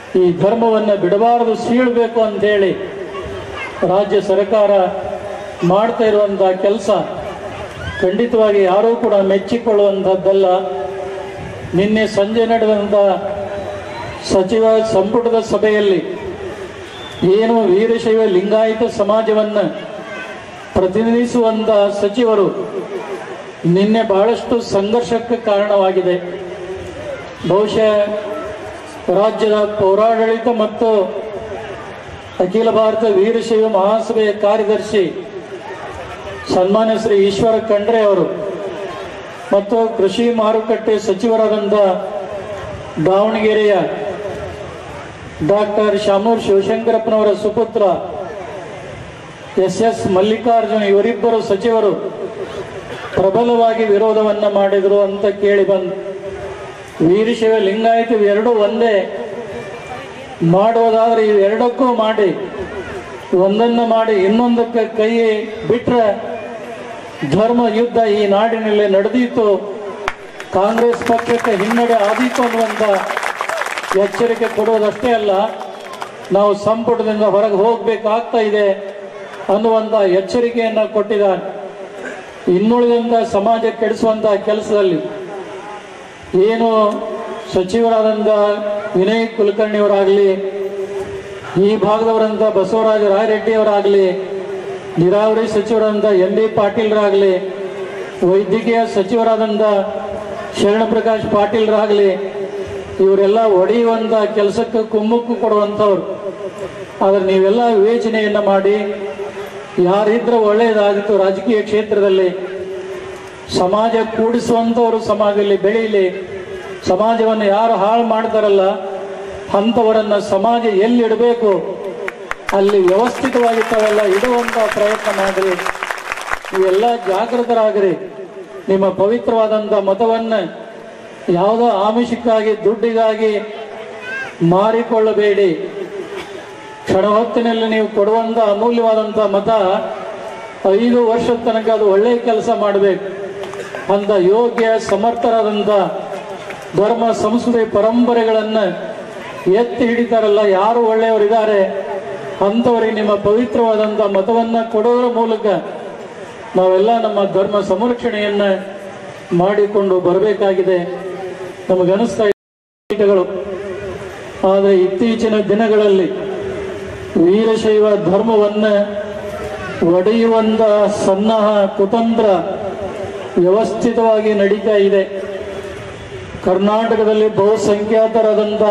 ಈ ಧರ್ಮವನ್ನು ಬಿಡಬಾರದು ಸೀಳಬೇಕು ಅಂತೇಳಿ ರಾಜ್ಯ ಸರ್ಕಾರ ಮಾಡ್ತಾ ಇರುವಂಥ ಕೆಲಸ ಖಂಡಿತವಾಗಿ ಯಾರೂ ಕೂಡ ಮೆಚ್ಚಿಕೊಳ್ಳುವಂಥದ್ದಲ್ಲ ನಿನ್ನೆ ಸಂಜೆ ನಡೆದಂಥ ಸಚಿವ ಸಂಪುಟದ ಸಭೆಯಲ್ಲಿ ಏನು ವೀರಶೈವ ಲಿಂಗಾಯತ ಸಮಾಜವನ್ನು ಪ್ರತಿನಿಧಿಸುವಂಥ ಸಚಿವರು ನಿನ್ನೆ ಬಹಳಷ್ಟು ಸಂಘರ್ಷಕ್ಕೆ ಕಾರಣವಾಗಿದೆ ಬಹುಶಃ ರಾಜ್ಯದ ಪೌರಾಡಳಿತ ಮತ್ತು ಅಖಿಲ ಭಾರತ ವೀರಶೈವ ಮಹಾಸಭೆಯ ಕಾರ್ಯದರ್ಶಿ ಸನ್ಮಾನ್ಯ ಶ್ರೀ ಈಶ್ವರ ಖಂಡ್ರೆ ಅವರು ಮತ್ತು ಕೃಷಿ ಮಾರುಕಟ್ಟೆ ಸಚಿವರಾದಂಥ ದಾವಣಗೆರೆಯ ಡಾಕ್ಟರ್ ಶಾಮೂರ್ ಶಿವಶಂಕರಪ್ಪನವರ ಸುಪುತ್ರ ಎಸ್ ಎಸ್ ಮಲ್ಲಿಕಾರ್ಜುನ ಇವರಿಬ್ಬರು ಸಚಿವರು ಪ್ರಬಲವಾಗಿ ವಿರೋಧವನ್ನ ಮಾಡಿದರು ಅಂತ ಕೇಳಿ ಬಂದು ವೀರಶೈವ ಲಿಂಗಾಯತ ಇವೆರಡೂ ಒಂದೇ ಮಾಡುವುದಾದ್ರೆ ಇವೆರಡಕ್ಕೂ ಮಾಡಿ ಒಂದನ್ನು ಮಾಡಿ ಇನ್ನೊಂದಕ್ಕೆ ಕೈ ಬಿಟ್ರೆ ಧರ್ಮ ಯುದ್ಧ ಈ ನಾಡಿನಲ್ಲಿ ನಡೆದೀತು ಕಾಂಗ್ರೆಸ್ ಪಕ್ಷಕ್ಕೆ ಹಿನ್ನಡೆ ಆದೀತು ಅನ್ನುವಂಥ ಎಚ್ಚರಿಕೆ ಕೊಡುವುದಷ್ಟೇ ಅಲ್ಲ ನಾವು ಸಂಪುಟದಿಂದ ಹೊರಗೆ ಹೋಗಬೇಕಾಗ್ತಾ ಇದೆ ಅನ್ನುವಂಥ ಎಚ್ಚರಿಕೆಯನ್ನು ಕೊಟ್ಟಿದ್ದಾನೆ ಇನ್ನುಳಿದಂಥ ಸಮಾಜ ಕೆಡಿಸುವಂಥ ಕೆಲಸದಲ್ಲಿ ಏನು ಸಚಿವರಾದಂಥ ವಿನಯ್ ಕುಲಕರ್ಣಿಯವರಾಗಲಿ ಈ ಭಾಗದವರಂಥ ಬಸವರಾಜ ರಾಯರೆಡ್ಡಿಯವರಾಗಲಿ ನೀರಾವರಿ ಸಚಿವರಾದಂಥ ಎನ್ ಡಿ ಪಾಟೀಲ್ರಾಗಲಿ ವೈದ್ಯಕೀಯ ಸಚಿವರಾದಂಥ ಶರಣಪ್ರಕಾಶ್ ಪಾಟೀಲ್ರಾಗಲಿ ಇವರೆಲ್ಲ ಒಡೆಯುವಂಥ ಕೆಲಸಕ್ಕೆ ಕುಮ್ಮಕ್ಕು ಕೊಡುವಂಥವ್ರು ಆದರೆ ನೀವೆಲ್ಲ ವಿವೇಚನೆಯನ್ನು ಮಾಡಿ ಯಾರಿದ್ರೆ ಒಳ್ಳೆಯದಾಗಿತ್ತು ರಾಜಕೀಯ ಕ್ಷೇತ್ರದಲ್ಲಿ ಸಮಾಜ ಕೂಡಿಸುವಂಥವರು ಸಮಾಜದಲ್ಲಿ ಬೆಳೀಲಿ ಸಮಾಜವನ್ನು ಯಾರು ಹಾಳು ಮಾಡ್ತಾರಲ್ಲ ಅಂಥವರನ್ನ ಸಮಾಜ ಎಲ್ಲಿ ಇಡಬೇಕು ಅಲ್ಲಿ ವ್ಯವಸ್ಥಿತವಾಗಿ ತಾವೆಲ್ಲ ಇಡುವಂಥ ಪ್ರಯತ್ನ ಮಾಡಿರಿ ನೀವೆಲ್ಲ ಜಾಗೃತರಾಗಿರಿ ನಿಮ್ಮ ಪವಿತ್ರವಾದಂಥ ಮತವನ್ನು ಯಾವುದೋ ಆಮಿಷಕ್ಕಾಗಿ ದುಡ್ಡಿಗಾಗಿ ಮಾರಿಕೊಳ್ಳಬೇಡಿ ಕ್ಷಣ ಹೊತ್ತಿನಲ್ಲಿ ನೀವು ಕೊಡುವಂಥ ಅಮೂಲ್ಯವಾದಂಥ ಮತ ಐದು ವರ್ಷದ ತನಕ ಅದು ಒಳ್ಳೆಯ ಕೆಲಸ ಮಾಡಬೇಕು ಅಂತ ಯೋಗ್ಯ ಸಮರ್ಥರಾದಂಥ ಧರ್ಮ ಸಂಸ್ಕೃತಿ ಪರಂಪರೆಗಳನ್ನು ಎತ್ತಿ ಹಿಡಿತಾರಲ್ಲ ಯಾರು ಒಳ್ಳೆಯವರಿದ್ದಾರೆ ಅಂಥವರಿಗೆ ನಿಮ್ಮ ಪವಿತ್ರವಾದಂಥ ಮತವನ್ನು ಕೊಡೋದ್ರ ಮೂಲಕ ನಾವೆಲ್ಲ ನಮ್ಮ ಧರ್ಮ ಸಂರಕ್ಷಣೆಯನ್ನು ಮಾಡಿಕೊಂಡು ಬರಬೇಕಾಗಿದೆ ನಮಗನಿಸ್ತಾ ಇದೆ ಆದರೆ ಇತ್ತೀಚಿನ ದಿನಗಳಲ್ಲಿ ವೀರಶೈವ ಧರ್ಮವನ್ನು ಒಡೆಯುವಂತ ಸನ್ನಾಹ ಕುತಂತ್ರ ವ್ಯವಸ್ಥಿತವಾಗಿ ನಡೀತಾ ಇದೆ ಕರ್ನಾಟಕದಲ್ಲಿ ಬಹುಸಂಖ್ಯಾತರಾದಂಥ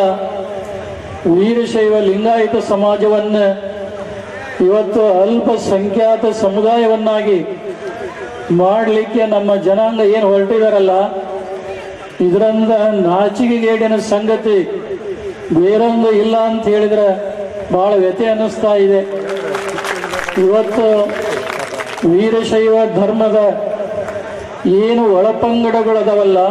ವೀರಶೈವ ಲಿಂಗಾಯತ ಸಮಾಜವನ್ನು ಇವತ್ತು ಅಲ್ಪಸಂಖ್ಯಾತ ಸಮುದಾಯವನ್ನಾಗಿ ಮಾಡಲಿಕ್ಕೆ ನಮ್ಮ ಜನಾಂಗ ಏನು ಹೊರಟಿದಾರಲ್ಲ ಇದರಿಂದ ನಾಚಿಕೆಗೇಡಿನ ಸಂಗತಿ ಬೇರೊಂದು ಇಲ್ಲ ಅಂತ ಹೇಳಿದ್ರೆ ಬಹಳ ವ್ಯಥೆ ಅನ್ನಿಸ್ತಾ ಇದೆ ಇವತ್ತು ವೀರಶೈವ ಧರ್ಮದ ಏನು ಒಳಪಂಗಡಗಳದವಲ್ಲ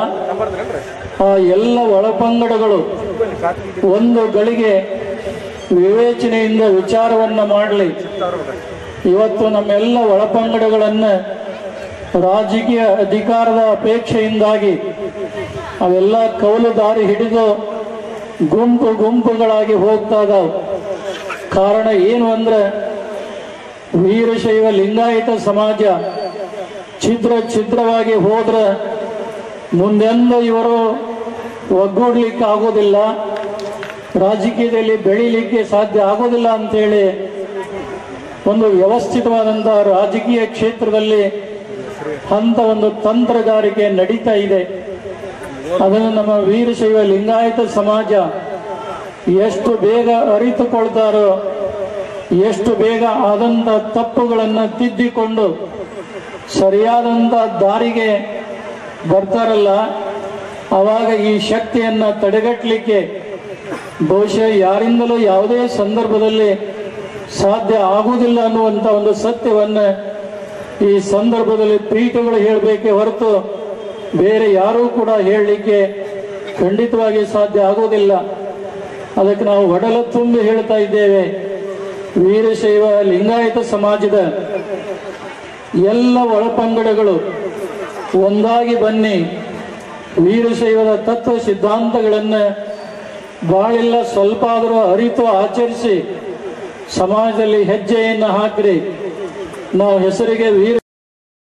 ಆ ಎಲ್ಲ ಒಳಪಂಗಡಗಳು ಒಂದು ಗಳಿಗೆ ವಿವೇಚನೆಯಿಂದ ವಿಚಾರವನ್ನ ಮಾಡಲಿ ಇವತ್ತು ನಮ್ಮೆಲ್ಲ ಒಳಪಂಗಡಗಳನ್ನು ರಾಜಕೀಯ ಅಧಿಕಾರದ ಅಪೇಕ್ಷೆಯಿಂದಾಗಿ ಅವೆಲ್ಲ ಕೌಲು ದಾರಿ ಹಿಡಿದು ಗುಂಪು ಗುಂಪುಗಳಾಗಿ ಹೋಗ್ತಾ ಇದಾವೆ ಕಾರಣ ಏನು ಅಂದ್ರೆ ವೀರಶೈವ ಲಿಂಗಾಯತ ಸಮಾಜ ಛಿದ್ರ ಛಿದ್ರವಾಗಿ ಹೋದ್ರೆ ಮುಂದೆಂದ ಇವರು ಒಗ್ಗೂಡ್ಲಿಕ್ಕೆ ಆಗೋದಿಲ್ಲ ರಾಜಕೀಯದಲ್ಲಿ ಬೆಳೀಲಿಕ್ಕೆ ಸಾಧ್ಯ ಆಗೋದಿಲ್ಲ ಅಂತೇಳಿ ಒಂದು ವ್ಯವಸ್ಥಿತವಾದಂತಹ ರಾಜಕೀಯ ಕ್ಷೇತ್ರದಲ್ಲಿ ಅಂತ ಒಂದು ತಂತ್ರಗಾರಿಕೆ ನಡೀತಾ ಇದೆ ಅದನ್ನು ನಮ್ಮ ವೀರಶೈವ ಲಿಂಗಾಯತ ಸಮಾಜ ಎಷ್ಟು ಬೇಗ ಅರಿತುಕೊಳ್ತಾರೋ ಎಷ್ಟು ಬೇಗ ಆದಂಥ ತಪ್ಪುಗಳನ್ನು ತಿದ್ದಿಕೊಂಡು ಸರಿಯಾದಂಥ ದಾರಿಗೆ ಬರ್ತಾರಲ್ಲ ಆವಾಗ ಈ ಶಕ್ತಿಯನ್ನು ತಡೆಗಟ್ಟಲಿಕ್ಕೆ ಬಹುಶಃ ಯಾರಿಂದಲೂ ಯಾವುದೇ ಸಂದರ್ಭದಲ್ಲಿ ಸಾಧ್ಯ ಆಗುವುದಿಲ್ಲ ಅನ್ನುವಂಥ ಒಂದು ಸತ್ಯವನ್ನು ಈ ಸಂದರ್ಭದಲ್ಲಿ ಪೀಠಗಳು ಹೇಳಬೇಕೆ ಹೊರತು ಬೇರೆ ಯಾರೂ ಕೂಡ ಹೇಳಲಿಕ್ಕೆ ಖಂಡಿತವಾಗಿ ಸಾಧ್ಯ ಆಗುವುದಿಲ್ಲ ಅದಕ್ಕೆ ನಾವು ಒಡಲ ತುಂಬಿ ಹೇಳ್ತಾ ಇದ್ದೇವೆ ವೀರಶೈವ ಲಿಂಗಾಯತ ಸಮಾಜದ ಎಲ್ಲ ಒಳಪಂಗಡಗಳು ಒಂದಾಗಿ ಬನ್ನಿ ವೀರಶೈವದ ತತ್ವ ಸಿದ್ಧಾಂತಗಳನ್ನು ಬಾಳಿಲ್ಲ ಸ್ವಲ್ಪ ಆದರೂ ಅರಿತು ಆಚರಿಸಿ ಸಮಾಜದಲ್ಲಿ ಹೆಜ್ಜೆಯನ್ನು ಹಾಕ್ರಿ ನಾವು ಹೆಸರಿಗೆ ವೀರ